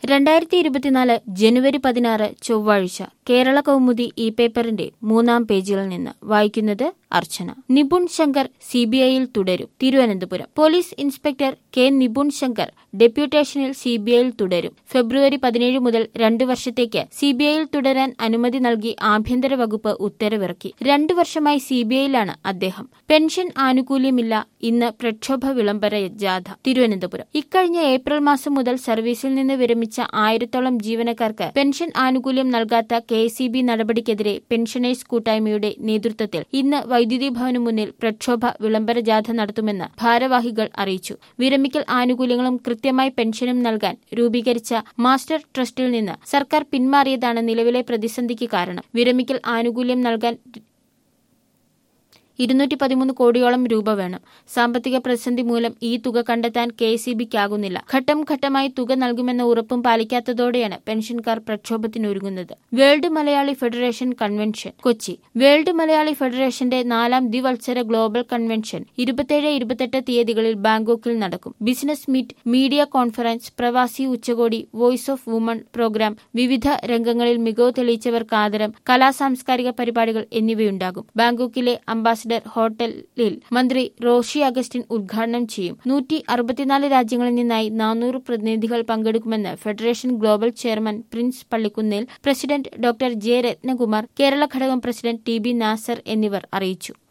രണ്ടായിരത്തി ഇരുപത്തിനാല് ജനുവരി പതിനാറ് ചൊവ്വാഴ്ച കേരള കൗമുദി ഈ പേപ്പറിന്റെ മൂന്നാം പേജിൽ നിന്ന് വായിക്കുന്നത് അർച്ചന നിപുൺ ശങ്കർ സിബിഐയിൽ തുടരും Thiruvananthapuram police inspector K Nipun Shankar ഡെപ്യൂട്ടേഷനിൽ സിബിഐയിൽ തുടരും ഫെബ്രുവരി പതിനേഴ് മുതൽ രണ്ടു വർഷത്തേക്ക് സിബിഐയിൽ തുടരാൻ അനുമതി നൽകി ആഭ്യന്തര വകുപ്പ് ഉത്തരവിറക്കി രണ്ടു വർഷമായി സിബിഐയിലാണ് അദ്ദേഹം പെൻഷൻ ആനുകൂല്യമില്ല ഇന്ന് പ്രക്ഷോഭ വിളംബര ജാഥ തിരുവനന്തപുരം ഇക്കഴിഞ്ഞ ഏപ്രിൽ മാസം മുതൽ സർവീസിൽ നിന്ന് വിരമിച്ച ആയിരത്തോളം ജീവനക്കാർക്ക് പെൻഷൻ ആനുകൂല്യം നൽകാത്ത കെ നടപടിക്കെതിരെ പെൻഷനേഴ്സ് കൂട്ടായ്മയുടെ നേതൃത്വത്തിൽ ഇന്ന് വൈദ്യുതി ഭവനു മുന്നിൽ പ്രക്ഷോഭ വിളംബര ജാഥ നടത്തുമെന്ന് ഭാരവാഹികൾ അറിയിച്ചു വിരമിക്കൽ ആനുകൂല്യങ്ങളും കൃത്യമായി പെൻഷനും നൽകാൻ രൂപീകരിച്ച മാസ്റ്റർ ട്രസ്റ്റിൽ നിന്ന് സർക്കാർ പിന്മാറിയതാണ് നിലവിലെ പ്രതിസന്ധിക്ക് കാരണം വിരമിക്കൽ ആനുകൂല്യം നൽകാൻ ഇരുന്നൂറ്റി പതിമൂന്ന് കോടിയോളം രൂപ വേണം സാമ്പത്തിക പ്രതിസന്ധി മൂലം ഈ തുക കണ്ടെത്താൻ കെ സി ബിക്കാകുന്നില്ല ഘട്ടം ഘട്ടമായി തുക നൽകുമെന്ന ഉറപ്പും പാലിക്കാത്തതോടെയാണ് പെൻഷൻകാർ പ്രക്ഷോഭത്തിനൊരുങ്ങുന്നത് world Malayali federation convention Kochi world Malayali ഫെഡറേഷന്റെ നാലാം ദ്വിവത്സര ഗ്ലോബൽ കൺവെൻഷൻ ഇരുപത്തിയേഴ് ഇരുപത്തെട്ട് തീയതികളിൽ ബാങ്കോക്കിൽ നടക്കും ബിസിനസ് മീറ്റ് മീഡിയ കോൺഫറൻസ് പ്രവാസി ഉച്ചകോടി വോയിസ് ഓഫ് വുമൺ പ്രോഗ്രാം വിവിധ രംഗങ്ങളിൽ മികവ് തെളിയിച്ചവർക്ക് ആദരം കലാ സാംസ്കാരിക പരിപാടികൾ എന്നിവയുണ്ടാകും ബാങ്കോക്കിലെ അംബാസിഡർ അംബാസിഡർ ഹോട്ടലിൽ മന്ത്രി റോഷി അഗസ്റ്റിൻ ഉദ്ഘാടനം ചെയ്യും നൂറ്റി അറുപത്തിനാല് രാജ്യങ്ങളിൽ നിന്നായി നാനൂറ് പ്രതിനിധികൾ പങ്കെടുക്കുമെന്ന് ഫെഡറേഷൻ ഗ്ലോബൽ ചെയർമാൻ പ്രിൻസ് പള്ളിക്കുന്നിൽ president doctor J Ratnakumar Kerala ഘടകം പ്രസിഡന്റ് ടി ബി നാസർ എന്നിവർ അറിയിച്ചു